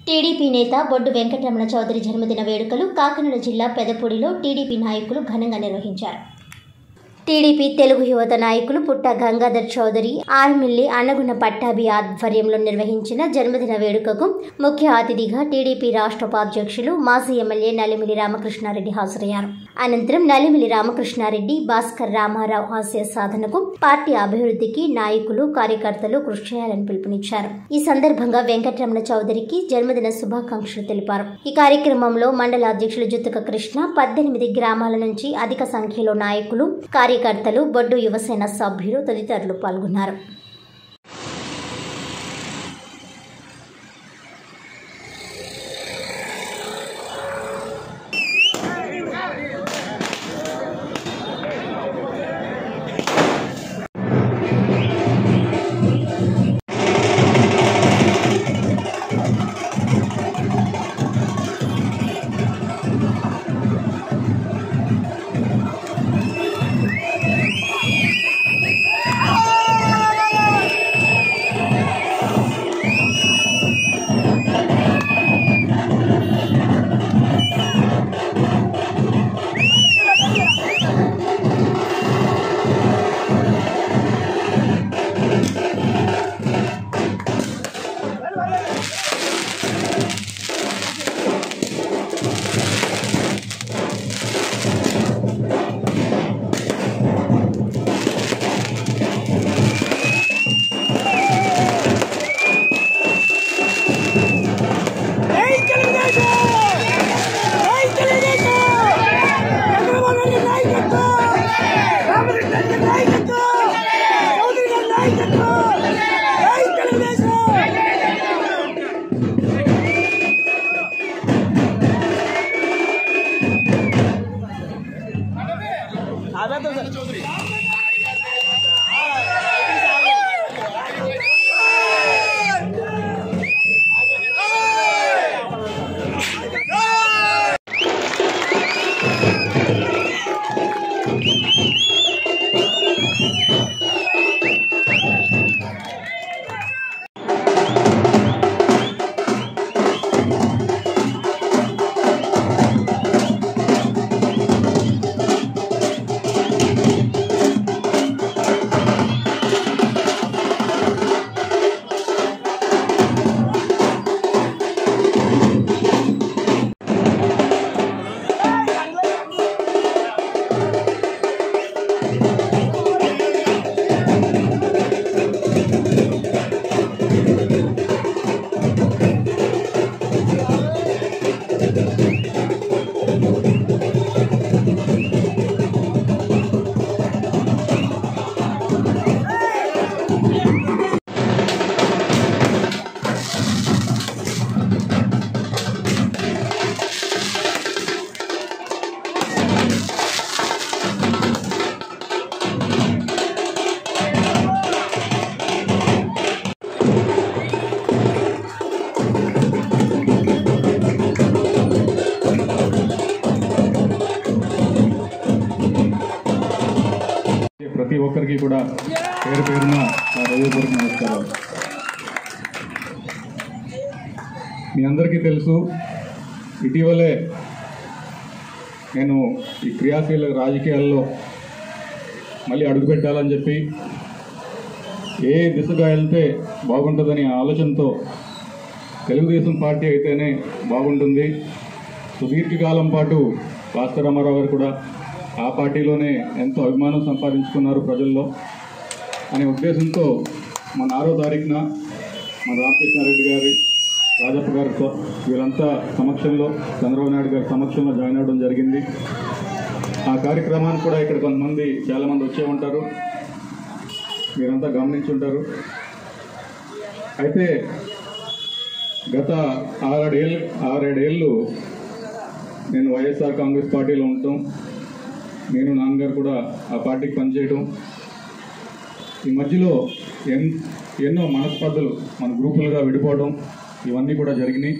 TDP నేత బొడ్డు వెంకటరమణ చౌదరి జన్మదిన వేడుకలు కాకినాడ జిల్లా పెదపూడిలో టీడీపీ నాయకులు ఘనంగా నిర్వహించారు టీడీపీ తెలుగు యువత నాయకులు పుట్ట గంగాధర్ చౌదరి ఆర్మిల్లి అన్నగున్న పట్టాభి ఆధ్వర్యంలో నిర్వహించిన జన్మదిన వేడుకకు ముఖ్య అతిథిగా టీడీపీ రాష్ట్ర ఉపాధ్యక్షులు మాజీ ఎమ్మెల్యే నలిమిలి రామకృష్ణారెడ్డి హాజరయ్యారు అనంతరం నలిమిలి రామకృష్ణారెడ్డి భాస్కర్ రామారావు ఆశయ సాధనకు పార్టీ అభివృద్ధికి నాయకులు కార్యకర్తలు కృషి చేయాలని పిలుపునిచ్చారు ఈ సందర్భంగా వెంకటరమణ చౌదరికి జన్మదిన శుభాకాంక్షలు తెలిపారు ఈ కార్యక్రమంలో మండల అధ్యక్షులు జుత్తుక కృష్ణ పద్దెనిమిది గ్రామాల నుంచి అధిక సంఖ్యలో నాయకులు కార్యకర్తలు బొడ్డు యువసేన సభ్యులు తదితరులు పాల్గొన్నారు జై తెలుగుదేశం జై తెలుగుదేశం చంద్రబాబు నాయుడు నాయకత్వం రామరెడ్డి గారి నాయకత్వం చౌదరి గారి నాయకత్వం జై తెలుగుదేశం ప్రతి ఒక్కరికి కూడా పేరు పేరున నా హృదయపూర్వక నమస్కారాలు మీ అందరికీ తెలుసు ఇటీవలే నేను ఈ క్రియాశీల రాజకీయాల్లో మళ్ళీ అడుగుపెట్టాలని చెప్పి ఏ దిశగా వెళ్తే బాగుంటుందని ఆలోచనతో తెలుగుదేశం పార్టీ అయితేనే బాగుంటుంది సుదీర్ఘకాలం పాటు భాస్కర్ రామారావు గారు కూడా ఆ పార్టీలోనే ఎంతో అభిమానం సంపాదించుకున్నారు ప్రజల్లో అనే ఉద్దేశంతో మన ఆరో తారీఖున మన రామకృష్ణారెడ్డి గారి రాజప్ప గారి స్వ- వీళ్ళంతా సమక్షంలో చంద్రబాబు నాయుడు గారి సమక్షంలో జాయిన్ అవ్వడం జరిగింది ఆ కార్యక్రమానికి కూడా ఇక్కడ కొంతమంది చాలామంది వచ్చే ఉంటారు మీరంతా గమనించుంటారు అయితే గత ఆరేడేళ్ళు ఆరేడేళ్ళు నేను వైఎస్ఆర్ కాంగ్రెస్ పార్టీలో ఉండటం నేను నాన్నగారు కూడా ఆ పార్టీకి పనిచేయడం ఈ మధ్యలో ఎన్ ఎన్నో మనస్పర్ధలు మన గ్రూపులుగా విడిపోవడం ఇవన్నీ కూడా జరిగినాయి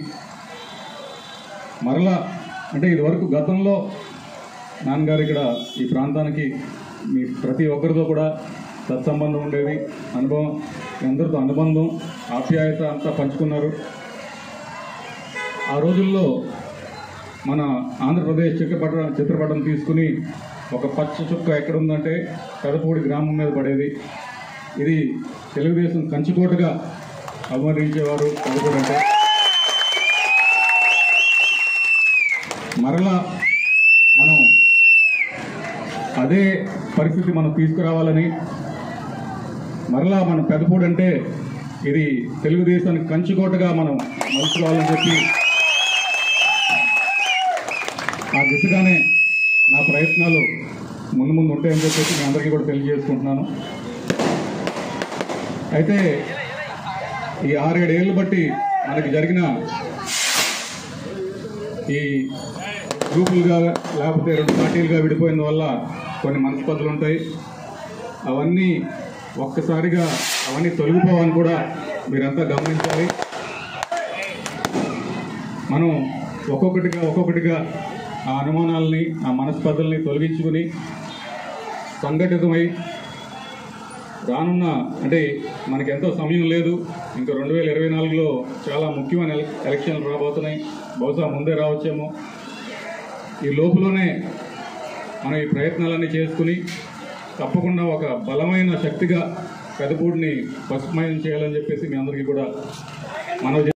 మరలా అంటే ఇదివరకు గతంలో నాన్నగారు ఇక్కడ ఈ ప్రాంతానికి మీ ప్రతి ఒక్కరితో కూడా సత్సంబంధం ఉండేది అనుభవం మీ అందరితో అనుబంధం ఆప్యాయత అంతా పంచుకున్నారు ఆ రోజుల్లో మన ఆంధ్రప్రదేశ్ చిత్రపట చిత్రపటం తీసుకుని ఒక పచ్చ చుక్క ఎక్కడుందంటే పెదపూడి గ్రామం మీద పడేది ఇది తెలుగుదేశం కంచుకోటగా అభివర్ణించేవారు పెదపూడి అంటే మరలా మనం అదే పరిస్థితి మనం తీసుకురావాలని మరలా మన పెదపూడి అంటే ఇది తెలుగుదేశానికి కంచుకోటగా మనం మలుచుకోవాలని చెప్పి ఆ దిశగానే నా ప్రయత్నాలు ముందు ముందు ఉంటాయని చెప్పేసి మీ అందరికీ కూడా తెలియజేసుకుంటున్నాను అయితే ఈ ఆరేడేళ్ళు బట్టి మనకి జరిగిన ఈ గ్రూపులుగా లేకపోతే రెండు పార్టీలుగా విడిపోయిన వల్ల కొన్ని మనస్పర్ధలు ఉంటాయి అవన్నీ ఒక్కసారిగా అవన్నీ తొలగిపోవని కూడా మీరంతా గమనించాలి మనం ఒక్కొక్కటిగా ఒక్కొక్కటిగా ఆ అనుమానాలని ఆ మనస్పర్ధల్ని తొలగించుకుని సంఘటితమై రానున్న అంటే మనకి ఎంతో సమయం లేదు ఇంకా రెండు వేల ఇరవై నాలుగులో చాలా ముఖ్యమైన ఎల- ఎలక్షన్లు రాబోతున్నాయి బహుశా ముందే రావచ్చేమో ఈ లోపులోనే మనం ఈ ప్రయత్నాలన్నీ చేసుకుని తప్పకుండా ఒక బలమైన శక్తిగా పెదపూడిని పసుపుమయం చేయాలని చెప్పేసి మీ అందరికీ కూడా మనవి